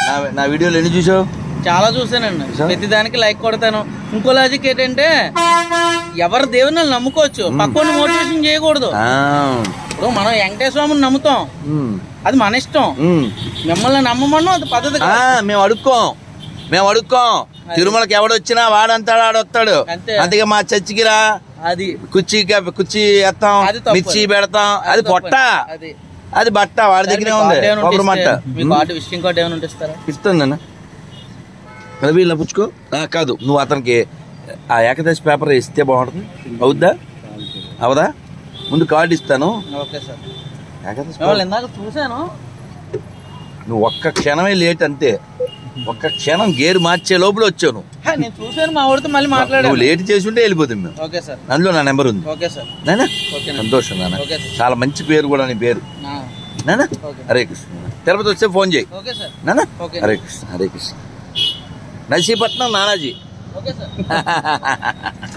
నా- నా వీడియోలు ఎన్ని చూసావు చాలా చూసానండి చూసావా? ప్రతి దానికి లైక్ కొడతాను ఇంకో లాజిక్ ఏంటంటే ఎవరి దేవుని వాళ్ళు నమ్ముకోవచ్చు పక్కన మోటివేషన్ చేయకూడదు ఆ, ఇప్పుడు మనం వెంకటేశ్వర స్వామిని నమ్ముతాం ఉమ్, అది మన ఇష్టం ఉమ్. మిమ్మల్ని నమ్మమను అది పద్ధతి ఆ, కాదు. మేము అడుక్కోం మేము అడుక్కోం తిరుమలకి ఎవడొచ్చినా వాడంతాడు ఆడొస్తాడు అంతే. అందుకే మా చర్చికి రా అది కుర్చీ కుర్చీ ఎత్తాం అది తప్పు. మిర్చి పెడతాం అది తప్పు. పొట్ట అది అది బట్ట వాడి దగ్గరే మీ ఉంది కార్డు ఏమైనా ఉంటే కొబ్బరి మంట ఇస్తే- మీ కార్డు విజిటింగ్ కార్డు ఏమైనా ఉంటే ఇస్తారా ఇస్తాను నాన్న రవి ఇలా పుచ్చుకో ఆ, కాదు నువ్వు అతనికి ఆ ఏకదశి పేపర్ ఇస్తే బాగుంటుంది అవుద్దా అవదా ముందు కార్డు ఇస్తాను ఓకే సార్ ఏకాదశి మిమ్మల్ని ఇందాక చూశాను నువ్వు ఒక్క క్షణమే లేట్ అంతే ఒక్క క్షణం గేరు మార్చే లోపల వచ్చావు నువ్వు హా, నేను చూశాను మా వాడితో మళ్ళీ నువ్వు మాట్లాడాను లేట్ చేసి ఉంటే వెళ్ళిపోతాం మేము ఓకే సార్ అందులో నా నెంబర్ ఉంది ఓకే సార్ నానా ఓకే సంతోషం నాన్న ఓకే సార్ చాలా మంచి పేరు కూడా నీ పేరు ఆ, నానా ఓకే హరే కృష్ణ తిరుపతి వస్తే ఫోన్ చేయి ఓకే సార్ నానా okay Hare Krishna Hare Krishna Narsipatnam Nanaji okay sir